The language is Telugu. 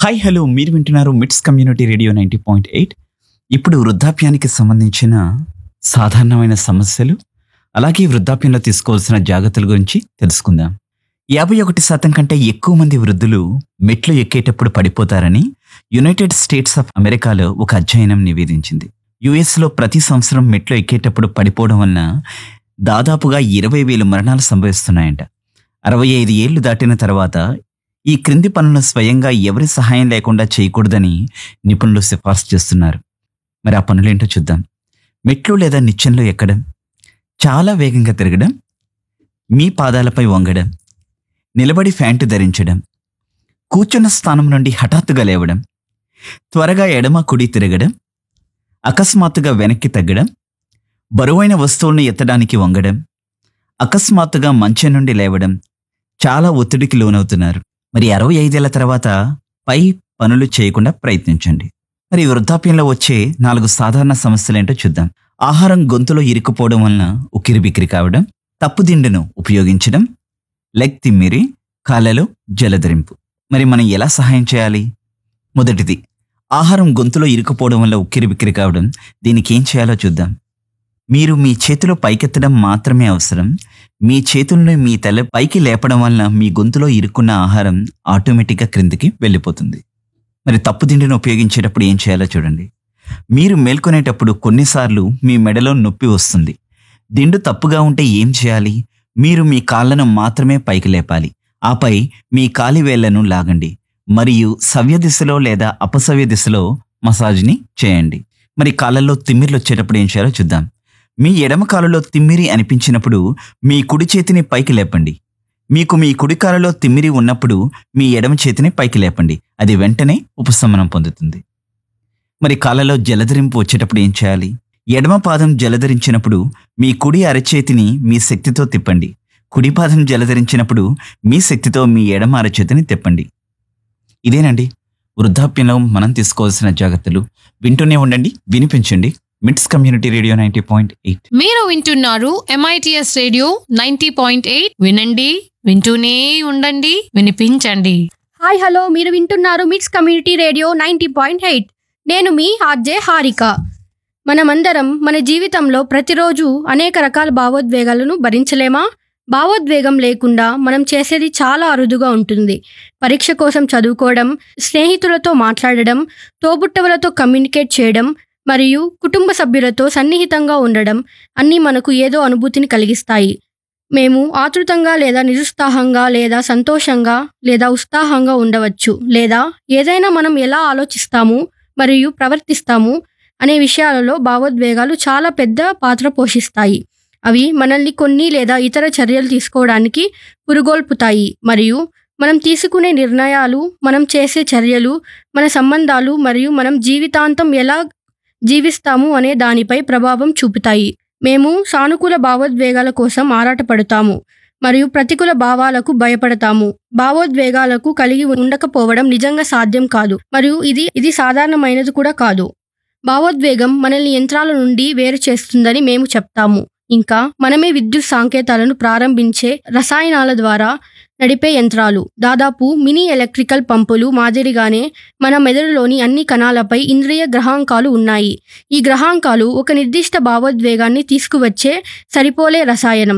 హాయ్ హలో మీరు వింటున్నారు MITS community radio ninety point eight ఇప్పుడు వృద్ధాప్యానికి సంబంధించిన సాధారణమైన సమస్యలు అలాగే వృద్ధాప్యంలో తీసుకోవాల్సిన జాగ్రత్తల గురించి తెలుసుకుందాం యాభై ఒకటి శాతం కంటే ఎక్కువ మంది వృద్ధులు మెట్లు ఎక్కేటప్పుడు పడిపోతారని యునైటెడ్ స్టేట్స్ ఆఫ్ అమెరికాలో ఒక అధ్యయనం నివేదించింది యుఎస్లో ప్రతి సంవత్సరం మెట్లు ఎక్కేటప్పుడు పడిపోవడం వలన దాదాపుగా ఇరవై వేలు మరణాలు సంభవిస్తున్నాయంట అరవై ఐదు ఏళ్లు దాటిన తర్వాత ఈ క్రింది పనులను స్వయంగా ఎవరి సహాయం లేకుండా చేయకూడదని నిపుణులు సిఫార్సు చేస్తున్నారు మరి ఆ పనులేంటో చూద్దాం మెట్లు లేదా నిచ్చెనలు ఎక్కడం చాలా వేగంగా తిరగడం మీ పాదాలపై వంగడం నిలబడి ఫ్యాంటు ధరించడం కూర్చున్న స్థానం నుండి హఠాత్తుగా లేవడం త్వరగా ఎడమ కుడి తిరగడం అకస్మాత్తుగా వెనక్కి తగ్గడం బరువైన వస్తువులను ఎత్తడానికి వంగడం అకస్మాత్తుగా మంచం నుండి లేవడం చాలా ఒత్తిడికి లోనవుతున్నారు మరి అరవై ఐదేళ్ల తర్వాత పై పనులు చేయకుండా ప్రయత్నించండి మరి వృద్ధాప్యంలో వచ్చే నాలుగు సాధారణ సమస్యలేంటో చూద్దాం ఆహారం గొంతులో ఇరుక్కుపోవడం వలన ఉక్కిరిబిక్కిరి కావడం తప్పుదిండును ఉపయోగించడం లెగ్ తిమ్మిరి కాళ్ళలో జలధరింపు మరి మనం ఎలా సహాయం చేయాలి మొదటిది ఆహారం గొంతులో ఇరుక్కుపోవడం వల్ల ఉక్కిరిబిక్కిరి కావడం దీనికి ఏం చేయాలో చూద్దాం మీరు మీ చేతిలో పైకెత్తడం మాత్రమే అవసరం మీ చేతులను మీ తల పైకి లేపడం వలన మీ గొంతులో ఇరుక్కున్న ఆహారం ఆటోమేటిక్గా క్రిందికి వెళ్ళిపోతుంది మరి తప్పు తిండిని ఉపయోగించేటప్పుడు ఏం చేయాలో చూడండి మీరు మేల్కొనేటప్పుడు కొన్నిసార్లు మీ మెడలో నొప్పి వస్తుంది దిండు తప్పుగా ఉంటే ఏం చేయాలి మీరు మీ కాళ్ళను మాత్రమే పైకి లేపాలి ఆపై మీ కాలి వేళ్లను లాగండి మరియు సవ్య దిశలో లేదా అపసవ్య దిశలో మసాజ్ని చేయండి మరి కాళ్ళల్లో తిమ్మిర్లు వచ్చేటప్పుడు ఏం చేయాలో చూద్దాం మీ ఎడమ కాలులో తిమ్మిరి అనిపించినప్పుడు మీ కుడి చేతిని పైకి లేపండి మీకు మీ కుడి కాలులో తిమ్మిరి ఉన్నప్పుడు మీ ఎడమ చేతిని పైకి లేపండి అది వెంటనే ఉపశమనం పొందుతుంది మరి కాళ్ళలో జలధరింపు వచ్చేటప్పుడు ఏం చేయాలి ఎడమ పాదం జలధరించినప్పుడు మీ కుడి అరచేతిని మీ శక్తితో తిప్పండి కుడి పాదం జలధరించినప్పుడు మీ శక్తితో మీ ఎడమ అరచేతిని తిప్పండి ఇదేనండి వృద్ధాప్యంలో మనం తీసుకోవాల్సిన జాగ్రత్తలు వింటూనే ఉండండి వినిపించండి MITS community radio ninety point eight మీరు వింటున్నారు MITS radio ninety point eight వినండి వింటూనే ఉండండి వినిపించండి హాయ్ హలో మీరు వింటున్నారు MITS community radio ninety point eight నేను మీ ఆర్జే హారిక మనమందరం మన జీవితంలో ప్రతిరోజు అనేక రకాల భావోద్వేగాలను భరించలేమా భావోద్వేగం లేకుండా మనం చేసేది చాలా అరుదుగా ఉంటుంది పరీక్ష కోసం చదువుకోవడం స్నేహితులతో మాట్లాడడం తోబుట్టవులతో కమ్యూనికేట్ చేయడం మరియు కుటుంబ సభ్యులతో సన్నిహితంగా ఉండడం అన్నీ మనకు ఏదో అనుభూతిని కలిగిస్తాయి మేము ఆతృతంగా లేదా నిరుత్సాహంగా లేదా సంతోషంగా లేదా ఉత్సాహంగా ఉండవచ్చు లేదా ఏదైనా మనం ఎలా ఆలోచిస్తాము మరియు ప్రవర్తిస్తాము అనే విషయాలలో భావోద్వేగాలు చాలా పెద్ద పాత్ర పోషిస్తాయి అవి మనల్ని కొన్ని లేదా ఇతర చర్యలు తీసుకోవడానికి పురుగొల్పుతాయి మరియు మనం తీసుకునే నిర్ణయాలు మనం చేసే చర్యలు మన సంబంధాలు మరియు మనం జీవితాంతం ఎలా జీవిస్తాము అనే దానిపై ప్రభావం చూపుతాయి మేము సానుకూల భావోద్వేగాల కోసం ఆరాటపడతాము మరియు ప్రతికూల భావాలకు భయపడతాము భావోద్వేగాలకు కలిగి ఉండకపోవడం నిజంగా సాధ్యం కాదు మరియు ఇది ఇది సాధారణమైనది కూడా కాదు భావోద్వేగం మనల్ని యంత్రాల నుండి వేరు చేస్తుందని మేము చెప్తాము ఇంకా మనమే విద్యుత్ సాంకేతాలను ప్రారంభించే రసాయనాల ద్వారా నడిపే యంత్రాలు దాదాపు మినీ ఎలక్ట్రికల్ పంపులు మాదిరిగానే మన మెదడులోని అన్ని కణాలపై ఇంద్రియ గ్రహాంకాలు ఉన్నాయి ఈ గ్రహాంకాలు ఒక నిర్దిష్ట భావోద్వేగాన్ని తీసుకువచ్చే సరిపోలే రసాయనం